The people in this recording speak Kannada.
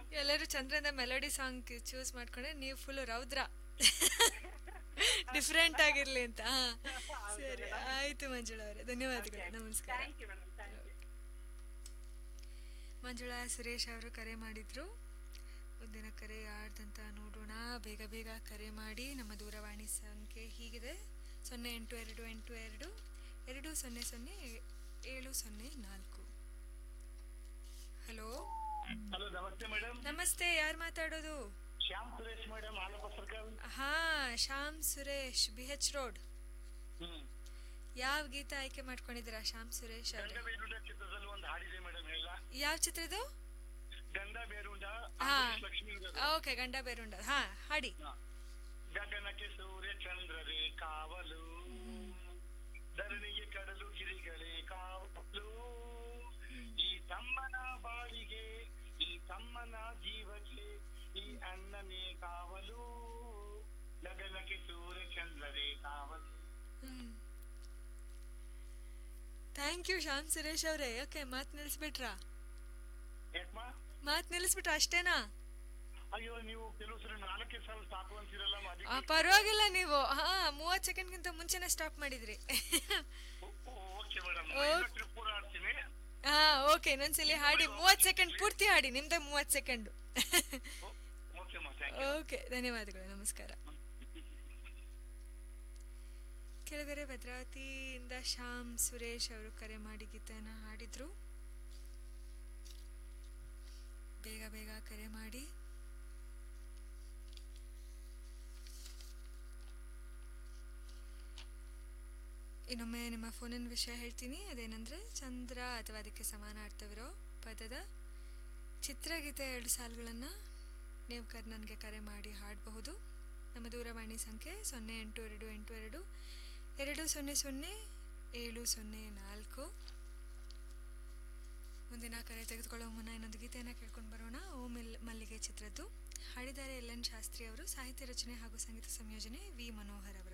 ಎಲ್ಲರೂ ಚಂದ್ರನ ಮೆಲೋಡಿ ಸಾಂಗ್ ಚೂಸ್ ಮಾಡ್ಕೊಂಡ್ರೆ ನೀವು ಫುಲ್ ರೌದ್ರ ಡಿಫ್ರೆಂಟ್ ಆಗಿರ್ಲಿ ಅಂತ ಹಾ ಸರಿ ಆಯ್ತು ಮಂಜುಳಾ ಅವರೇ ಧನ್ಯವಾದಗಳು ನಮಸ್ಕಾರ thank you madam thank you Manjula Suresh ಅವರು ಕರೆ ಮಾಡಿದ್ರು ಮುಂದಿನ ಕರೆ ಯಾರ್ದಂತ ನೋಡೋಣ ಬೇಗ ಬೇಗ ಕರೆ ಮಾಡಿ ನಮ್ಮ ದೂರವಾಣಿ ಸಂಖ್ಯೆ ಹೀಗಿದೆ ಸೊನ್ನೆ ಎಂಟು ಎರಡು ಎಂಟು ಎರಡು ಎರಡು ಸೊನ್ನೆ ಸೊನ್ನೆ ಏಳು ಸೊನ್ನೆ ನಾಲ್ಕು ಹಲೋ ಹಲೋ ನಮಸ್ತೆ ಮೇಡಮ್ ನಮಸ್ತೆ ಯಾರು ಮಾತಾಡೋದು ಶ್ಯಾಮ್ ಸುರೇಶ್ ಮೇಡಮ್ ಆಲಪ ಸರ್ಕಲ್ ಹಾ Shyam Suresh B H road ಹ್ಮ್ ಯಾವ ಗೀತ ಆಯ್ಕೆ ಮಾಡ್ಕೊಂಡಿದ್ದೀರಾ ಶ್ಯಾಮ್ ಸುರೇಶ್ ಅವರೇ ಗಂಡ ಬೇರುಂಡ ಚಿತ್ರದಲ್ಲಿ ಒಂದು ಹಾಡಿದೆ ಮೇಡಮ್ ಎಲ್ಲ ಯಾವ ಚಿತ್ರದ್ದು ಗಂಡ ಬೇರುಂಡ ಹಾ ಅಂಬರೀಷ್ ಲಕ್ಷ್ಮೀ ಇರೋದು. ಓಕೆ ಗಂಡ ಬೇರುಂಡ ಹಾ ಹಾಡಿ ಹಾ. ಗಗನಕ್ಕೆ ಸೂರ್ಯ ಚಂದ್ರರೇ ಕಾವಲು ಧರಣಿಗೆ ಕಡಲು ಗಿರಿಗಳೇ ಕಾವಲು ಈ ತಮ್ಮನ ಬಾಳಿಗೆ ಈ ತಮ್ಮನ ಜೀವಕ್ಕೆ ಈ ಅಣ್ಣನೇ ಕಾವಲು ಗಗನಕ್ಕೆ ಸೂರ್ಯ ಚಂದ್ರರೇ ಕಾವಲು ಥ್ಯಾಂಕ್ ಯು ಶ್ಯಾಮ್ ಸುರೇಶ್ ಅವರೇ ಓಕೆ ಮಾತು ನಿಲ್ಲಿಸ್ಬಿಟ್ರಾ ಯಾಕಮ್ಮ ಮಾತು ನಿಲ್ಲಿಸ್ಬಿಟ್ರಾ ಅಷ್ಟೇನಾ ಅಯ್ಯೋ ನೀವು ಕೆಲವು ಸರಿ ನಾಲ್ಕೇ ಸಲ ಸಾಕು ಅಂತೀರಲ್ಲ ಆ, ಅದಕ್ಕೆ ಪರವಾಗಿಲ್ಲ ನೀವು ಹಾ ಮೂವತ್ತು ಸೆಕೆಂಡ್ಗಿಂತ ಮುಂಚೆನೆ ಸ್ಟಾಪ್ ಮಾಡಿದ್ರಿ ಓಕೆ ಮೇಡಮ್ ಓಕೆ. ಪೂರ ಆಡ್ತೀನಿ ಹಾ ಓಕೆ ಇನ್ನೊಂದ್ಸಲಿ ಹಾಡಿ ಮೂವತ್ತು ಸೆಕೆಂಡ್ ಪೂರ್ತಿ ಹಾಡಿ ನಿಮ್ದೇ ಮೂವತ್ತು ಸೆಕೆಂಡು ಓಕೆ ಅಮ್ಮ ಥ್ಯಾಂಕ್ ಯು ಓಕೆ ಧನ್ಯವಾದಗಳು ನಮಸ್ಕಾರ ಕೆಳಗರೆ ಭದ್ರಾವತಿಯಿಂದ ಶ್ಯಾಮ್ ಸುರೇಶ್ ಅವರು ಕರೆ ಮಾಡಿ ಗೀತೆಯನ್ನು ಹಾಡಿದ್ರು ಬೇಗ ಬೇಗ ಕರೆ ಮಾಡಿ ಇನ್ನೊಮ್ಮೆ ನಿಮ್ಮ ಫೋನಿನ ವಿಷಯ ಹೇಳ್ತೀನಿ ಅದೇನೆಂದರೆ ಚಂದ್ರ ಅಥವಾ ಅದಕ್ಕೆ ಸಮಾನ ಅರ್ಥವಿರೋ ಪದದ ಚಿತ್ರಗೀತೆ ಎರಡು ಸಾಲುಗಳನ್ನು ನೀವು ಕರ್ ನನಗೆ ಕರೆ ಮಾಡಿ ಹಾಡಬಹುದು ನಮ್ಮ ದೂರವಾಣಿ ಸಂಖ್ಯೆ ಸೊನ್ನೆ ಎಂಟು ಎರಡು ಎಂಟು ಎರಡು ಎರಡು ಸೊನ್ನೆ ಸೊನ್ನೆ ಏಳು ಸೊನ್ನೆ ನಾಲ್ಕು ಮುಂದಿನ ಕರೆ ತೆಗೆದುಕೊಳ್ಳುವ ಮುನ್ನ ಇನ್ನೊಂದು ಗೀತೆಯನ್ನು ಕೇಳ್ಕೊಂಡು ಬರೋಣ ಓ ಮಿಲ್ ಮಲ್ಲಿಗೆ ಚಿತ್ರದ್ದು ಹಾಡಿದ್ದಾರೆ ಎಲ್ ಎನ್ ಶಾಸ್ತ್ರಿ ಅವರು ಸಾಹಿತ್ಯ ರಚನೆ ಹಾಗೂ ಸಂಗೀತ ಸಂಯೋಜನೆ ವಿ ಮನೋಹರ್ ಅವರು